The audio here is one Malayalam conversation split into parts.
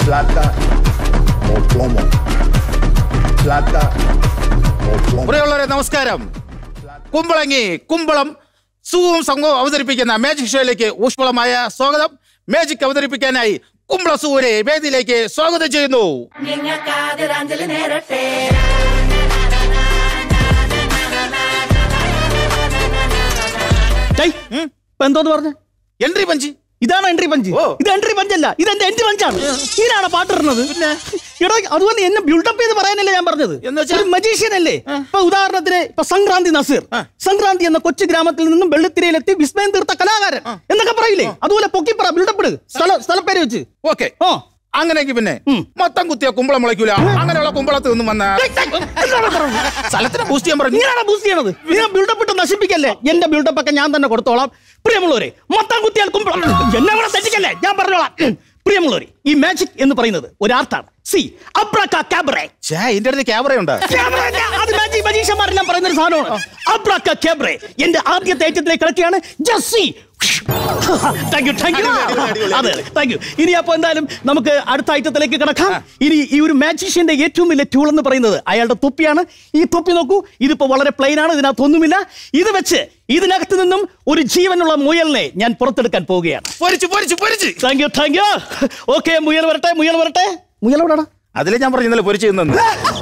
plata o plomo. Plata o plomo. പ്രിയമുള്ളവരെ നമസ്കാരം കുമ്പളങ്ങി കുമ്പളം സുഖവും സംഘവും അവതരിപ്പിക്കുന്ന മാജിക് ഷോയിലേക്ക് ഊഷ്മളമായ സ്വാഗതം മാജിക് അവതരിപ്പിക്കാനായി കുമ്പള സൂരെ വേദിയിലേക്ക് സ്വാഗതം ചെയ്യുന്നു നിങ്ങൾക്കാതിരാഞ്ജലി നേരട്ടെ ടൈ, ഇപ്പൊ എന്തോന്ന് പറഞ്ഞു എൻട്രി പഞ്ച് ഇതാണ് എൻട്രി പഞ്ച് ഓ. ഇത് എൻട്രി പഞ്ചല്ല ഇത് എന്റെ എൻട്രി പഞ്ചാണ് ഇതിനാണ് പാട്ടിടുന്നത് എടോ അതുപോലെ എന്നെ ബിൽഡപ്പ് ചെയ്ത് പറയാനല്ലേ ഞാൻ പറഞ്ഞത് എന്ന് വെച്ചാ? ഒരു മജീഷ്യൻ അല്ലേ ഇപ്പൊ ഉദാഹരണത്തിന് ഇപ്പൊ സംക്രാന്തി നസീർ സംക്രാന്തി എന്ന കൊച്ചു ഗ്രാമത്തിൽ നിന്നും വെള്ളിത്തിരയിലെത്തി വിസ്മയം തീർത്ത കലാകാരൻ എന്നൊക്കെ പറയില്ലേ അതുപോലെ പൊക്കിപ്പറ ബിൽഡപ്പ് ഇട് സ്ഥല സ്ഥലപ്പേര് വെച്ച് ഓക്കെ ഓ അങ്ങനെയെങ്കിൽ പിന്നെ ഉം. മൊത്തം കുത്തിയ കുമ്പളം മുളയ്ക്കൂല അങ്ങനെയുള്ള കുമ്പളത്ത് നിന്നും വന്ന സ്ഥലത്തിന് ബൂസ്റ്റ് ചെയ്യാൻ പറഞ്ഞു ഇങ്ങനെയാണ് ബൂസ്റ്റ് ചെയ്യണത് നിങ്ങൾ ബിൽഡപ്പ് ഇട്ട് നശിപ്പിക്കല്ലേ എന്റെ ബിൽഡപ്പ് ഒക്കെ ഞാൻ തന്നെ കൊടുത്തോളാം പ്രിയമുള്ളവരെ മൊത്തം കുത്തിയാൽ കുമ്പളം എന്നെ കൂടെ തെറ്റിക്കല്ലേ ഞാൻ പറഞ്ഞോളാം പ്രിയമുള്ളവരെ ഈ മാജിക് എന്ന് പറയുന്നത് ഒരു ആർട്ടാണ് സി അബ്രക കാബ്രേ ഛേ ഇതിന്റെ അടുത്ത് ക്യാമറ ഉണ്ട് അത് മാജിക് മജീഷ്യന്മാരെല്ലാം പറയുന്ന ഒരു സാധനമാണ് അബ്രക കാബ്രേ എന്റെ ആദ്യത്തെ ഐറ്റത്തിലേക്ക് കിടക്കുകയാണ് Jessy thank you thank you അതെ താങ്ക് യു ഇനി അപ്പൊ എന്തായാലും നമുക്ക് അടുത്ത ഐറ്റത്തിലേക്ക് കിടക്കാം ഇനി ഈ ഒരു മാജീഷ്യന്റെ ഏറ്റവും വലിയ ടൂൾ എന്ന് പറയുന്നത് അയാളുടെ തൊപ്പിയാണ് ഈ തൊപ്പി നോക്കൂ ഇതിപ്പോ വളരെ പ്ലെയിൻ ആണ് ഇതിനകത്തൊന്നുമില്ല ഇത് വെച്ച് ഇതിനകത്ത് നിന്നും ഒരു ജീവനുള്ള മുയലിനെ ഞാൻ പുറത്തെടുക്കാൻ പോവുകയാണ് പൊരിച്ച് പൊരിച്ച് പൊരിച്ച് thank you thank you okay മുയൽ വരട്ടെ മുയൽ വരട്ടെ മുയൽ എവിടെയാണ് അതിലെ ഞാൻ പറഞ്ഞു ഇന്നലെ പൊരിച്ച് തിന്നു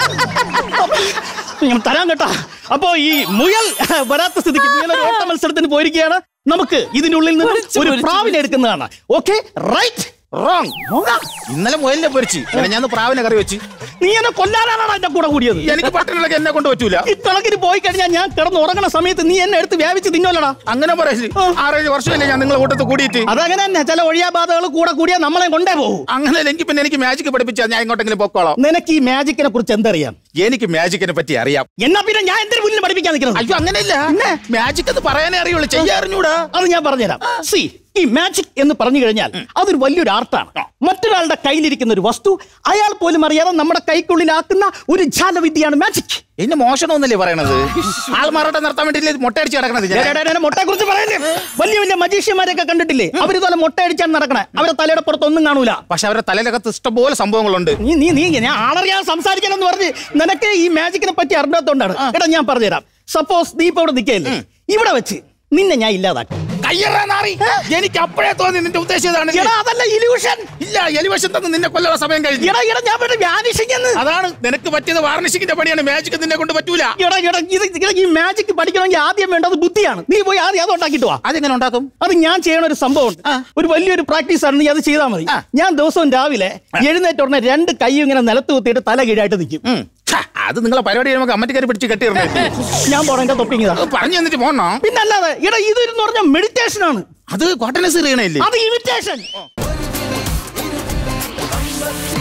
ഞാൻ തരാൻ കേട്ടാ അപ്പോ ഈ മുയൽ വരാത്ത സ്ഥിതിക്ക് മുയൽ ഒരു ഓട്ട മത്സരത്തിന് പോയിരിക്കുകയാണ് നമുക്ക് ഇതിനുള്ളിൽ നിന്ന് ഒരു പ്രാവിനെ എടുക്കുന്നതാണ് ഓക്കെ റൈറ്റ് റോങ് ഇന്നലെ മുയലിനെ പൊരിച്ച് ഇന്നലെ ഞാൻ പ്രാവിനെ കറി വെച്ച് നീ എന്നെ കൊല്ലാനാണ് എന്റെ കൂടെ കൂടിയത് എനിക്ക് പട്ടണങ്ങളൊക്കെ എന്നെ കൊണ്ട് പറ്റൂല ഈ തിളക്കിന് പോയി കഴിഞ്ഞാൽ ഞാൻ കിടന്ന് ഉറങ്ങണ സമയത്ത് നീ എന്നെ എടുത്ത് വ്യാപിച്ച് തിന്നോലടാ അങ്ങനെ പറയല് ആറേഴ് വർഷമല്ലേ ഞാൻ നിങ്ങളെ കൂട്ടത്ത് കൂടിയിട്ട് അതങ്ങനെ തന്നെ ചില ഒഴിയാബാധകൾ കൂടെ കൂടിയാ നമ്മളെ കൊണ്ടേ പോകും അങ്ങനെ എനിക്ക് പിന്നെ എനിക്ക് മാജിക് പഠിപ്പിച്ചാൽ ഞാൻ എങ്ങോട്ടെങ്കിലും പൊക്കോളാം നിനക്ക് ഈ മാജിക്കിനെ കുറിച്ച് എന്തറിയാം എനിക്ക് മാജിക്കിനെ പറ്റി അറിയാം എന്നാ പിന്നെ ഞാൻ എന്തിനു മുന്നിൽ പഠിപ്പിക്കാൻ നിൽക്കുന്നത് അയ്യോ അങ്ങനെയല്ല മാജിക് എന്ന് പറയാനേ അറിയുള്ളൂ ചെയ്യാൻ അറിഞ്ഞൂടാ അത് ഞാൻ പറഞ്ഞുതരാം സി ഈ മാജിക് എന്ന് പറഞ്ഞു കഴിഞ്ഞാൽ അതൊരു വലിയൊരു ആർട്ടാണ് മറ്റൊരാളുടെ കയ്യിലിരിക്കുന്ന ഒരു വസ്തു അയാൾ പോലും അറിയാതെ നമ്മുടെ കൈക്കുള്ളിലാക്കുന്ന ഒരു ജാലവിദ്യയാണ് മാജിക് എന്നെ മോശണമെന്നല്ലേ പറയണത് ആൾമാരോട്ടെ നിർത്താൻ വേണ്ടിയില്ലേ മൊട്ടയടിച്ച് കിടക്കണത് ഞാൻ? മുട്ടയെ കുറിച്ച് പറയല്ലേ വലിയ വലിയ മജീഷ്യന്മാരെയൊക്കെ കണ്ടിട്ടില്ലേ അവരിതുപോലെ മുട്ട അടിച്ചാണ് നടക്കണേ അവരെ തലയുടെ പുറത്ത് ഒന്നും കാണൂല പക്ഷെ അവരുടെ തലയിലകത്ത് ഇഷ്ടംപോലെ സംഭവങ്ങളുണ്ട് നീ നീ നീ ഞാൻ ആളറിയാൻ സംസാരിക്കണമെന്ന് പറഞ്ഞ് നിനക്ക് ഈ മാജിക്കിനെ പറ്റി അറിഞ്ഞാത്തോണ്ടാണ് എടാ ഞാൻ പറഞ്ഞുതരാം സപ്പോസ് നീ ഇപ്പൊ ഇവിടെ നിൽക്കല്ലേ ഇവിടെ വെച്ച് നിന്നെ ഞാൻ ഇല്ലാതാക്കും കയ്യറാ നാറി എനിക്ക് അപ്പോഴേ തോന്നി നിന്റെ ഉദ്ദേശം ഇതാണ് എടാ അതല്ല ഇല്യൂഷൻ ഇല്ല എലിവശം തന്ന് നിന്നെ കൊല്ലുള്ള സമയം കഴിഞ്ഞു എടാ എടാ ഞാൻ ഇവിടെ വ്യാനിഷിക്കുന്നു അതാണ് നിനക്ക് പറ്റിയത് വാർണിഷിങ്ങിന്റെ പണിയാണ് മാജിക് നിന്നെ കൊണ്ട് പറ്റൂല എടാ എടാ ഇത് ഇത് ഈ മാജിക് പഠിക്കണമെങ്കിൽ ആദ്യം വേണ്ടത് ബുദ്ധിയാണ് നീ പോയി ആദ്യം അത് ഉണ്ടാക്കിട്ട് വാ അതെങ്ങനെ ഉണ്ടാക്കും അത് ഞാൻ ചെയ്യണ ഒരു സംഭവം ഒരു വലിയൊരു പ്രാക്ടീസ് ആണ് നീ അത് ചെയ്താൽ മതി ആ. ഞാൻ ദിവസവും രാവിലെ എഴുന്നേറ്റ ഉടനെ രണ്ട് കൈയും ഇങ്ങനെ നിലത്ത് കുത്തിയിട്ട് തല കീഴായിട്ട് നിൽക്കും ഉം. ഛ, അത് നിങ്ങളെ പരിപാടി കഴിയുമ്പോൾ കമ്മറ്റിക്കാരി പിടിച്ച് കെട്ടിയിടണേ ഞാൻ പോണ എന്റെ തൊപ്പിങ്ങതാ അത് പറഞ്ഞു തന്നിട്ട് പോണോ പിന്നല്ലാതെ എടാ ഇത് എന്ന് പറഞ്ഞ മെഡിറ്റേഷൻ ആണ് അത് കോട്ടനസ് ചെയ്യണല്ലേ അത് ഇമിറ്റേഷൻ